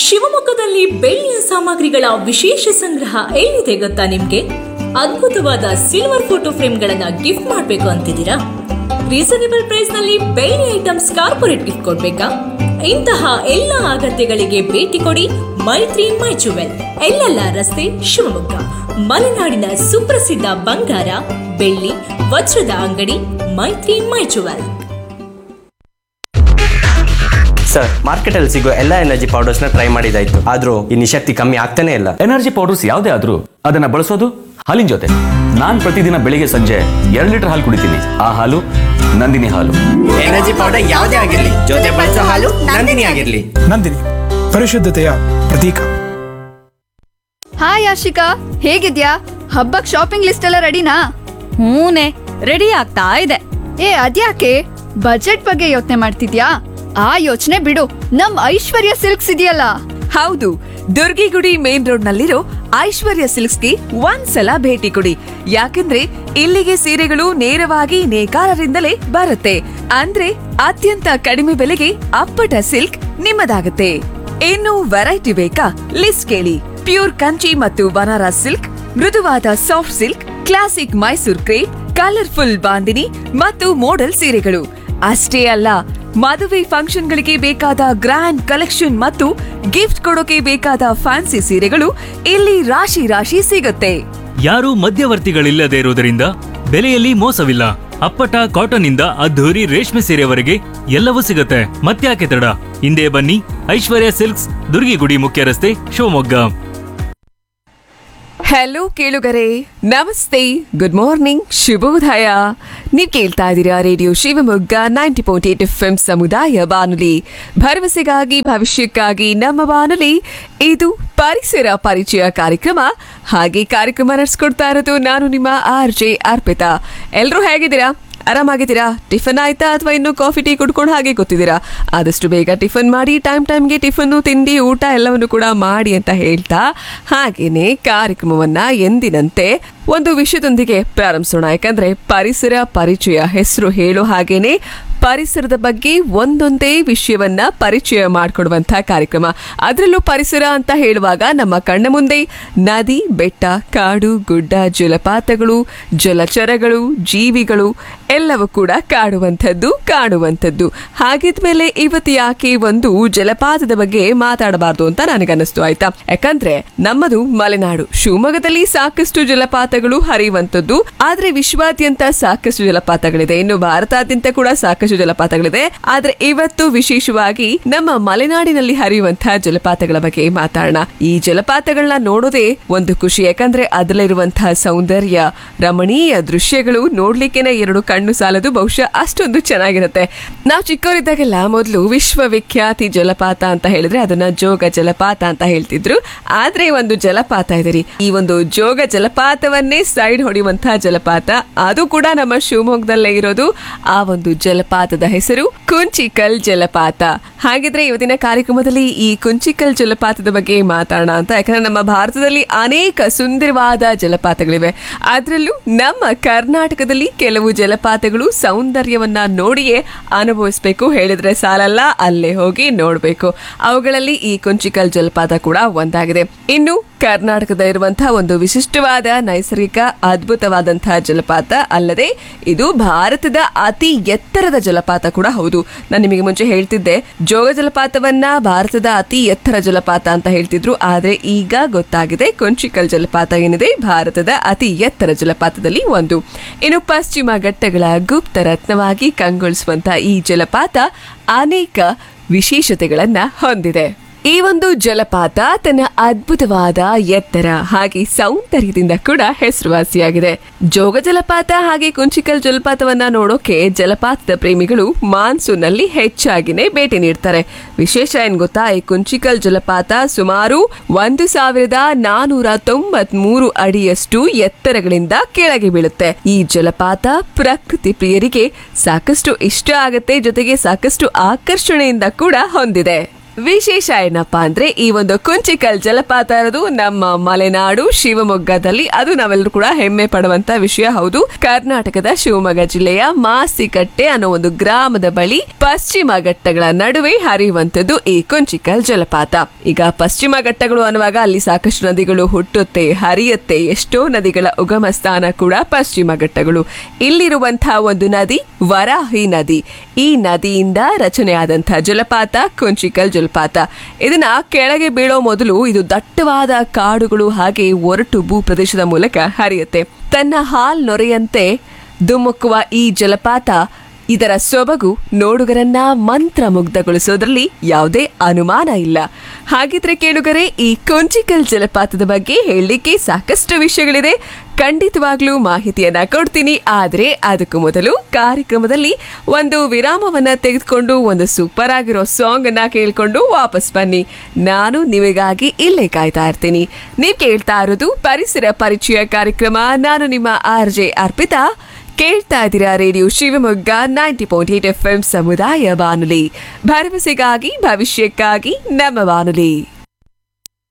ಶಿವಮೊಗ್ಗದಲ್ಲಿ ಬೆಳ್ಳಿಯ ಸಾಮಗ್ರಿಗಳ ವಿಶೇಷ ಸಂಗ್ರಹ ಎಲ್ಲಿದೆ ಗೊತ್ತಾ ನಿಮ್ಗೆ ಅದ್ಭುತವಾದ ಸಿಲ್ವರ್ ಫೋಟೋ ಫ್ರೇಮ್ಗಳನ್ನ ಗಿಫ್ಟ್ ಮಾಡಬೇಕು ಅಂತಿದ್ದೀರಾ ರೀಸನೇಬಲ್ ಪ್ರೈಸ್ ನಲ್ಲಿ ಬೆಳ್ಳಿ ಐಟಮ್ಸ್ ಕಾರ್ಪೊರೇಟ್ ಗಿಫ್ಟ್ ಕೊಡ್ಬೇಕಾ ಇಂತಹ ಎಲ್ಲ ಅಗತ್ಯಗಳಿಗೆ ಭೇಟಿ ಕೊಡಿ ಮೈತ್ರಿ ಮೈ ಜುವೆಲ್ ಎಲ್ಲೆಲ್ಲ ರಸ್ತೆ ಶಿವಮೊಗ್ಗ ಮಲೆನಾಡಿನ ಸುಪ್ರಸಿದ್ಧ ಬಂಗಾರ ಬೆಳ್ಳಿ ವಜ್ರದ ಅಂಗಡಿ ಮೈತ್ರಿ ಮೈ ಜುವೆಲ್ ಸರ್ ಮಾರ್ಕೆಟಲ್ಲಿ ಸಿಗೋ ಎಲ್ಲ ಎನರ್ಜಿ ಪೌಡರ್ಸ್ನ ಟ್ರೈ ಮಾಡಿದಾಯ್ತು ಆದರೂ ಈ ನಿಶಕ್ತಿ ಕಮ್ಮಿ ಆಗ್ತಾನೆ ಇಲ್ಲ ಎನರ್ಜಿ ಪೌಡರ್ಸ್ ಯಾವುದೇ ಆದ್ರೂ ಅದನ್ನ ಬಳಸೋದು ಹಾಲಿನ ಜೊತೆ ನಾನ್ ಪ್ರತಿದಿನ ಬೆಳಿಗ್ಗೆ ಸಂಜೆ ಎರಡು ಲೀಟರ್ ಹಾಲು ಕುಡಿತೀನಿ ಆ ಹಾಲು ನಂದಿನಿ ಹಾಲು ಎನರ್ಜಿ ಪೌಡರ್ ಯಾವುದೇ ಆಗಿರಲಿ ಜೊತೆ ಬಳಸೋ ಹಾಲು ನಂದಿನಿ ಆಗಿರಲಿ ನಂದಿನಿ ಪರಿಶುದ್ಧತೆಯ ಪ್ರತೀಕ ಹಾಯ್ ಆಶಿಕಾ ಹೇಗಿದ್ಯಾ ಹಬ್ಬಕ್ ಶಾಪಿಂಗ್ ಲಿಸ್ಟ್ ಎಲ್ಲ ರೆಡಿನಾ ಹೂನೆ ರೆಡಿ ಆಗ್ತಾ ಇದೆ ಏ ಅದ್ಯಾಕೆ ಬಜೆಟ್ ಬಗ್ಗೆ ಯೋಚನೆ ಮಾಡ್ತಿದ್ಯಾ ಆ ಯೋಚನೆ ಬಿಡು ನಮ್ ಐಶ್ವರ್ಯ ಸಿಲ್ಕ್ಸ್ ಇದೆಯಲ್ಲ ಹೌದು ದುರ್ಗಿಗುಡಿ ಮೇನ್ ರೋಡ್ ನಲ್ಲಿರೋ ಐಶ್ವರ್ಯ ಸಿಲ್ಕ್ಸ್ಗೆ ಒಂದ್ಸಲ ಭೇಟಿ ಕೊಡಿ ಯಾಕಂದ್ರೆ ಇಲ್ಲಿಗೆ ಸೀರೆಗಳು ನೇರವಾಗಿ ನೇಕಾರರಿಂದಲೇ ಬರುತ್ತೆ ಅಂದ್ರೆ ಅತ್ಯಂತ ಕಡಿಮೆ ಬೆಲೆಗೆ ಅಪ್ಪಟ ಸಿಲ್ಕ್ ನಿಮ್ಮದಾಗುತ್ತೆ ಇನ್ನು ವೆರೈಟಿ ಬೇಕಾ ಲಿಸ್ಟ್ ಕೇಳಿ ಪ್ಯೂರ್ ಕಂಚಿ ಮತ್ತು ಬನಾರಸ್ ಸಿಲ್ಕ್ ಮೃದುವಾದ soft silk classic Mysore crepe colourful bandhani ಮತ್ತು ಮೋಡಲ್ ಸೀರೆಗಳು ಅಷ್ಟೇ ಅಲ್ಲ ಮದುವೆ ಫಂಕ್ಷನ್ಗಳಿಗೆ ಬೇಕಾದ ಗ್ರ್ಯಾಂಡ್ ಕಲೆಕ್ಷನ್ ಮತ್ತು ಗಿಫ್ಟ್ ಕೊಡೋಕೆ ಬೇಕಾದ ಫ್ಯಾನ್ಸಿ ಸೀರೆಗಳು ಇಲ್ಲಿ ರಾಶಿ ರಾಶಿ ಸಿಗುತ್ತೆ ಯಾರೂ ಮಧ್ಯವರ್ತಿಗಳಿಲ್ಲದೆ ಇರುವುದರಿಂದ ಬೆಲೆಯಲ್ಲಿ ಮೋಸವಿಲ್ಲ ಅಪ್ಪಟ ಕಾಟನ್ ಇಂದ ಅದ್ಧೂರಿ ರೇಷ್ಮೆ ಸೀರೆವರೆಗೆ ಎಲ್ಲವೂ ಸಿಗುತ್ತೆ ಮತ್ತ್ಯಾಕೆ ತಡ ಹಿಂದೆ ಬನ್ನಿ ಐಶ್ವರ್ಯ ಸಿಲ್ಕ್ಸ್ ದುರ್ಗಿಗುಡಿ ಮುಖ್ಯ ರಸ್ತೆ ಶಿವಮೊಗ್ಗ ಹಲೋ ಕೇಳುಗರೆ ನಮಸ್ತೆ ಗುಡ್ ಮಾರ್ನಿಂಗ್ ಶುಭೋದಯ ನೀವ್ ಕೇಳ್ತಾ ಇದ್ದೀರಾ radio Shivamogga ninety point eight F M ಸಮುದಾಯ ಬಾನುಲಿ ಭರವಸೆಗಾಗಿ ಭವಿಷ್ಯಕ್ಕಾಗಿ ನಮ್ಮ ಬಾನುಲಿ ಇದು ಪರಿಸರ ಪರಿಚಯ ಕಾರ್ಯಕ್ರಮ ಹಾಗೆ ಕಾರ್ಯಕ್ರಮ ನಡೆಸ್ಕೊಡ್ತಾ ಇರೋದು ನಾನು ನಿಮ್ಮ ಆರ್ ಜೆ ಅರ್ಪಿತಾ ಎಲ್ರೂ ಹೇಗಿದ್ದೀರಾ ಆರಾಮಾಗಿದ್ದೀರಾ ಟಿಫನ್ ಆಯ್ತಾ ಅಥವಾ ಇನ್ನು ಕಾಫಿ ಟೀ ಕುಡ್ಕೊಂಡು ಹಾಗೆ ಕೂತಿದ್ದೀರಾ ಆದಷ್ಟು ಬೇಗ ಟಿಫನ್ ಮಾಡಿ ಟೈಮ್ ಟೈಮ್ಗೆ ಟಿಫನ್ನು ತಿಂಡಿ ಊಟ ಎಲ್ಲವನ್ನು ಕೂಡ ಮಾಡಿ ಅಂತ ಹೇಳ್ತಾ ಹಾಗೇನೆ ಕಾರ್ಯಕ್ರಮವನ್ನ ಎಂದಿನಂತೆ ಒಂದು ವಿಷಯದೊಂದಿಗೆ ಪ್ರಾರಂಭಿಸೋಣ ಯಾಕಂದ್ರೆ ಪರಿಸರ ಪರಿಚಯ ಹೆಸರು ಹೇಳೋ ಹಾಗೇನೆ ಪರಿಸರದ ಬಗ್ಗೆ ಒಂದೊಂದೇ ವಿಷಯವನ್ನ ಪರಿಚಯ ಮಾಡಿಕೊಡುವಂತಹ ಕಾರ್ಯಕ್ರಮ ಅದರಲ್ಲೂ ಪರಿಸರ ಅಂತ ಹೇಳುವಾಗ ನಮ್ಮ ಕಣ್ಣ ಮುಂದೆ ನದಿ ಬೆಟ್ಟ ಕಾಡು ಗುಡ್ಡ ಜಲಪಾತಗಳು ಜಲಚರಗಳು ಜೀವಿಗಳು ಎಲ್ಲವೂ ಕೂಡ ಕಾಡುವಂಥದ್ದು ಕಾಣುವಂಥದ್ದು ಹಾಗಿದ್ಮೇಲೆ ಇವತ್ತು ಯಾಕೆ ಒಂದು ಜಲಪಾತದ ಬಗ್ಗೆ ಮಾತಾಡಬಾರ್ದು ಅಂತ ನನಗನ್ನಿಸ್ತು ಆಯ್ತಾ ಯಾಕಂದ್ರೆ ನಮ್ಮದು ಮಲೆನಾಡು ಶಿವಮೊಗ್ಗದಲ್ಲಿ ಸಾಕಷ್ಟು ಜಲಪಾತಗಳು ಹರಿಯುವಂಥದ್ದು ಆದ್ರೆ ವಿಶ್ವಾದ್ಯಂತ ಸಾಕಷ್ಟು ಜಲಪಾತಗಳಿದೆ ಇನ್ನು ಭಾರತಾದ್ಯಂತ ಕೂಡ ಸಾಕಷ್ಟು ಜಲಪಾತಗಳಿದೆ ಆದ್ರೆ ಇವತ್ತು ವಿಶೇಷವಾಗಿ ನಮ್ಮ ಮಲೆನಾಡಿನಲ್ಲಿ ಹರಿಯುವಂತಹ ಜಲಪಾತಗಳ ಬಗ್ಗೆ ಮಾತಾಡೋಣ ಈ ಜಲಪಾತಗಳನ್ನ ನೋಡೋದೇ ಒಂದು ಖುಷಿ ಯಾಕಂದ್ರೆ ಅದರಲ್ಲಿರುವಂತಹ ಸೌಂದರ್ಯ ರಮಣೀಯ ದೃಶ್ಯಗಳು ನೋಡ್ಲಿಕ್ಕೆನೆ ಎರಡು ಕಣ್ಣು ಸಾಲದು ಬಹುಶಃ ಅಷ್ಟೊಂದು ಚೆನ್ನಾಗಿರುತ್ತೆ ನಾವು ಚಿಕ್ಕವರಿದ್ದಾಗೆಲ್ಲ ಮೊದಲು ವಿಶ್ವವಿಖ್ಯಾತಿ ಜಲಪಾತ ಅಂತ ಹೇಳಿದ್ರೆ ಅದನ್ನ ಜೋಗ ಜಲಪಾತ ಅಂತ ಹೇಳ್ತಿದ್ರು ಆದ್ರೆ ಒಂದು ಜಲಪಾತ ಇದೆ ರೀ ಈ ಒಂದು ಜೋಗ ಜಲಪಾತವನ್ನೇ ಸೈಡ್ ಹೊಡೆಯುವಂತಹ ಜಲಪಾತ ಅದು ಕೂಡ ನಮ್ಮ ಶಿವಮೊಗ್ಗದಲ್ಲೇ ಇರೋದು ಆ ಒಂದು ಜಲಪಾತದ ಹೆಸರು ಕುಂಚಿಕಲ್ ಜಲಪಾತ ಹಾಗಿದ್ರೆ ಇವತ್ತಿನ ಕಾರ್ಯಕ್ರಮದಲ್ಲಿ ಈ ಕುಂಚಿಕಲ್ ಜಲಪಾತದ ಬಗ್ಗೆ ಮಾತಾಡೋಣ ಅಂತ ಯಾಕಂದ್ರೆ ನಮ್ಮ ಭಾರತದಲ್ಲಿ ಅನೇಕ ಸುಂದರವಾದ ಜಲಪಾತಗಳಿವೆ ಅದರಲ್ಲೂ ನಮ್ಮ ಕರ್ನಾಟಕದಲ್ಲಿ ಕೆಲವು ಜಲಪಾತಗಳು ಸೌಂದರ್ಯವನ್ನ ನೋಡಿಯೇ ಅನುಭವಿಸ್ಬೇಕು ಹೇಳಿದ್ರೆ ಸಾಲಲ್ಲ ಅಲ್ಲೇ ಹೋಗಿ ನೋಡ್ಬೇಕು ಅವುಗಳಲ್ಲಿ ಈ ಕುಂಚಿಕಲ್ ಜಲಪಾತ ಕೂಡ ಒಂದಾಗಿದೆ ಇನ್ನು ಕರ್ನಾಟಕದ ಇರುವಂತಹ ಒಂದು ವಿಶಿಷ್ಟವಾದ ನೈಸರ್ಗಿಕ ಅದ್ಭುತವಾದಂತಹ ಜಲಪಾತ ಅಲ್ಲದೆ ಇದು ಭಾರತದ ಅತಿ ಎತ್ತರದ ಜಲಪಾತ ಕೂಡ ಹೌದು ನಾನು ನಿಮಗೆ ಮುಂಚೆ ಹೇಳ್ತಿದ್ದೆ ಜೋಗ ಜಲಪಾತವನ್ನ ಭಾರತದ ಅತಿ ಎತ್ತರ ಜಲಪಾತ ಅಂತ ಹೇಳ್ತಿದ್ರು ಆದ್ರೆ ಈಗ ಗೊತ್ತಾಗಿದೆ ಕೊಂಚಿಕಲ್ ಜಲಪಾತ ಏನಿದೆ ಭಾರತದ ಅತಿ ಎತ್ತರ ಜಲಪಾತದಲ್ಲಿ ಒಂದು ಇನ್ನು ಪಶ್ಚಿಮ ಘಟ್ಟಗಳ ಗುಪ್ತ ರತ್ನವಾಗಿ ಕಂಗೊಳಿಸುವಂತಹ ಈ ಜಲಪಾತ ಅನೇಕ ವಿಶೇಷತೆಗಳನ್ನ ಹೊಂದಿದೆ ಈ ಒಂದು ಜಲಪಾತ ತನ್ನ ಅದ್ಭುತವಾದ ಎತ್ತರ ಹಾಗೆ ಸೌಂದರ್ಯದಿಂದ ಕೂಡ ಹೆಸರುವಾಸಿಯಾಗಿದೆ ಜೋಗ ಜಲಪಾತ ಹಾಗೆ ಕುಂಚಿಕಲ್ ಜಲಪಾತವನ್ನ ನೋಡೋಕೆ ಜಲಪಾತದ ಪ್ರೇಮಿಗಳು ಮಾನ್ಸೂನ್ ನಲ್ಲಿ ಹೆಚ್ಚಾಗಿನೇ ಭೇಟಿ ನೀಡ್ತಾರೆ ವಿಶೇಷ ಏನ್ ಗೊತ್ತಾ ಈ ಕುಂಚಿಕಲ್ ಜಲಪಾತ ಸುಮಾರು ಒಂದು ಸಾವಿರದ ನಾನೂರ ತೊಂಬತ್ ಮೂರು ಅಡಿಯಷ್ಟು ಎತ್ತರಗಳಿಂದ ಕೆಳಗೆ ಬೀಳುತ್ತೆ ಈ ಜಲಪಾತ ಪ್ರಕೃತಿ ಪ್ರಿಯರಿಗೆ ಸಾಕಷ್ಟು ಇಷ್ಟ ಆಗತ್ತೆ ಜೊತೆಗೆ ಸಾಕಷ್ಟು ಆಕರ್ಷಣೆಯಿಂದ ಕೂಡ ಹೊಂದಿದೆ ವಿಶೇಷ ಏನಪ್ಪಾ ಅಂದ್ರೆ ಈ ಒಂದು ಕುಂಚಿಕಲ್ ಜಲಪಾತ ಇರೋದು ನಮ್ಮ ಮಲೆನಾಡು ಶಿವಮೊಗ್ಗದಲ್ಲಿ ಅದು ನಾವೆಲ್ಲರೂ ಕೂಡ ಹೆಮ್ಮೆ ಪಡುವಂತ ವಿಷಯ ಹೌದು ಕರ್ನಾಟಕದ ಶಿವಮೊಗ್ಗ ಜಿಲ್ಲೆಯ ಮಾಸಿಕಟ್ಟೆ ಅನ್ನೋ ಒಂದು ಗ್ರಾಮದ ಬಳಿ ಪಶ್ಚಿಮ ಘಟ್ಟಗಳ ನಡುವೆ ಹರಿಯುವಂತದ್ದು ಈ ಕುಂಚಿಕಲ್ ಜಲಪಾತ ಈಗ ಪಶ್ಚಿಮ ಘಟ್ಟಗಳು ಅನ್ನುವಾಗ ಅಲ್ಲಿ ಸಾಕಷ್ಟು ನದಿಗಳು ಹುಟ್ಟುತ್ತೆ ಹರಿಯುತ್ತೆ ಎಷ್ಟೋ ನದಿಗಳ ಉಗಮ ಸ್ಥಾನ ಕೂಡ ಪಶ್ಚಿಮ ಘಟ್ಟಗಳು ಇಲ್ಲಿರುವಂತಹ ಒಂದು ನದಿ ವರಾಹಿ ನದಿ ಈ ನದಿಯಿಂದ ರಚನೆಯಾದಂತಹ ಜಲಪಾತ ಕುಂಚಿಕಲ್ ಜಲಪಾತ ಇದನ್ನ ಕೆಳಗೆ ಬೀಳೋ ಮೊದಲು ಇದು ದಟ್ಟವಾದ ಕಾಡುಗಳು ಹಾಗೆ ಒರಟು ಭೂ ಪ್ರದೇಶದ ಮೂಲಕ ಹರಿಯುತ್ತೆ ತನ್ನ ಹಾಲ್ ನೊರೆಯಂತೆ ಧುಮುಕುವ ಈ ಜಲಪಾತ ಇದರ ಸೊಬಗು ನೋಡುಗರನ್ನ ಮಂತ್ರ ಮುಗ್ಧಗೊಳಿಸೋದ್ರಲ್ಲಿ ಯಾವುದೇ ಅನುಮಾನ ಇಲ್ಲ ಹಾಗಿದ್ರೆ ಕೇಳುಗರೆ ಈ ಕೊಂಚಿಕಲ್ ಜಲಪಾತದ ಬಗ್ಗೆ ಹೇಳಲಿಕ್ಕೆ ಸಾಕಷ್ಟು ವಿಷಯಗಳಿದೆ ಖಂಡಿತವಾಗ್ಲೂ ಮಾಹಿತಿಯನ್ನ ಕೊಡ್ತೀನಿ ಆದ್ರೆ ಅದಕ್ಕೂ ಮೊದಲು ಕಾರ್ಯಕ್ರಮದಲ್ಲಿ ಒಂದು ವಿರಾಮವನ್ನ ತೆಗೆದುಕೊಂಡು ಒಂದು ಸೂಪರ್ ಆಗಿರೋ ಸಾಂಗ್ ಅನ್ನ ಕೇಳ್ಕೊಂಡು ವಾಪಸ್ ಬನ್ನಿ ನಾನು ನಿಮಗಾಗಿ ಇಲ್ಲೇ ಕಾಯ್ತಾ ಇರ್ತೀನಿ ನೀವ್ ಕೇಳ್ತಾ ಇರೋದು ಪರಿಸರ ಪರಿಚಯ ಕಾರ್ಯಕ್ರಮ ನಾನು ನಿಮ್ಮ ಆರ್ ಜೆ ಅರ್ಪಿತಾ ಕೇಳ್ತಾ ಇದ್ದೀರಾ radio Shivamogga ninety point eight F M ಸಮುದಾಯ ಬಾನುಲಿ ಭರವಸೆಗಾಗಿ ಭವಿಷ್ಯಕ್ಕಾಗಿ ನಮ್ಮ ಬಾನುಲಿ